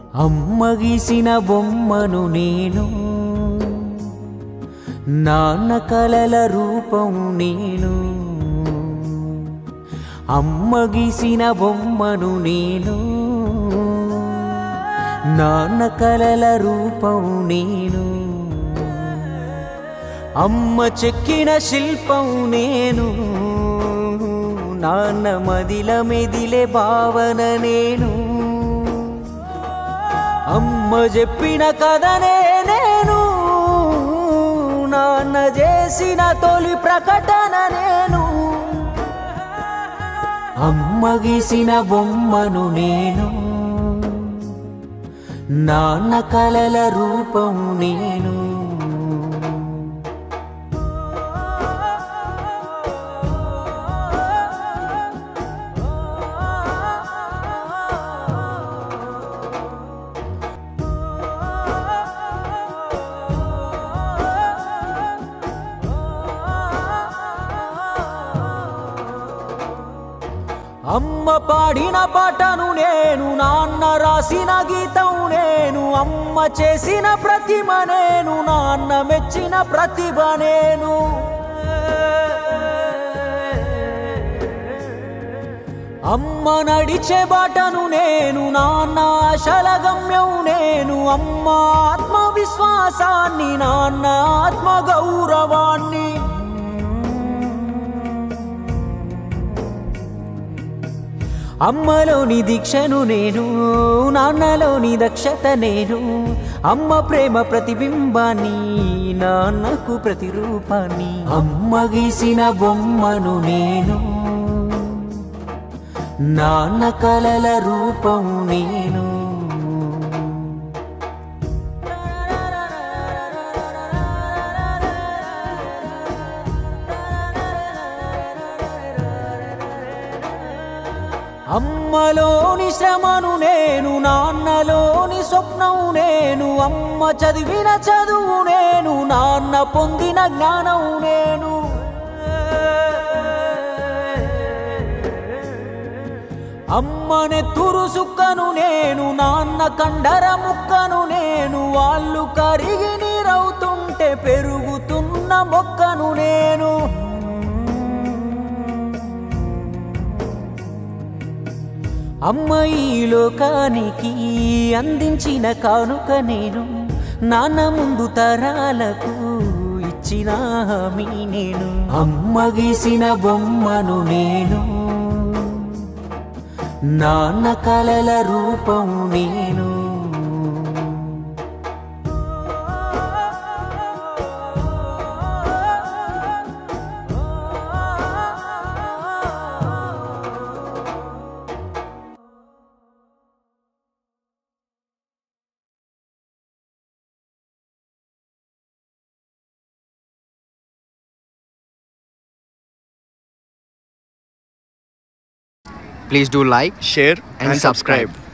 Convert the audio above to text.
అమ్మ గీసిన బొమ్మను నేను నాన్న కలల రూపం నేను అమ్మ గీసిన బొమ్మను నేను నాన్న కలల రూపం నేను అమ్మ చెక్కిన శిల్పం నేను నాన్న మదిల మెదిలే భావన నేను అమ్మ చెప్పిన కథనే నేను నాన్న చేసిన తొలి ప్రకటన నేను అమ్మ గీసిన బొమ్మను నేను నాన్న కలల రూపం నేను అమ్మ పాడిన పాటను నేను నాన్న రాసిన గీతం నేను అమ్మ చేసిన ప్రతిమ నేను నాన్న మెచ్చిన ప్రతిభ నేను అమ్మ నడిచే బాటను నేను నాన్న ఆశల గమ్యం నేను అమ్మ ఆత్మవిశ్వాసాన్ని నాన్న ఆత్మ గౌరవాన్ని అమ్మలోని దీక్షను నేను నాన్నలోని దక్షత నేను అమ్మ ప్రేమ ప్రతిబింబాన్ని నాన్నకు ప్రతిరూపాన్ని అమ్మ గీసిన బొమ్మను నేను నాన్న కలల రూపం నేను అమ్మలోని శ్రమను నేను నాన్నలోని స్వప్నం నేను అమ్మ చదివిన చదువు నేను నాన్న పొందిన జ్ఞానం నేను అమ్మనే తురు సుక్కను నేను నాన్న కండర ముక్కను నేను వాళ్ళు కరిగి నీరవుతుంటే పెరుగుతున్న మొక్కను నేను అమ్మ ఈ లోకానికి అందించిన కానుక నేను నాన్న ముందు తరాలకు ఇచ్చిన హామీ నేను అమ్మ గీసిన బొమ్మను నేను నాన్న కలల రూపం నేను Please do like, share and subscribe.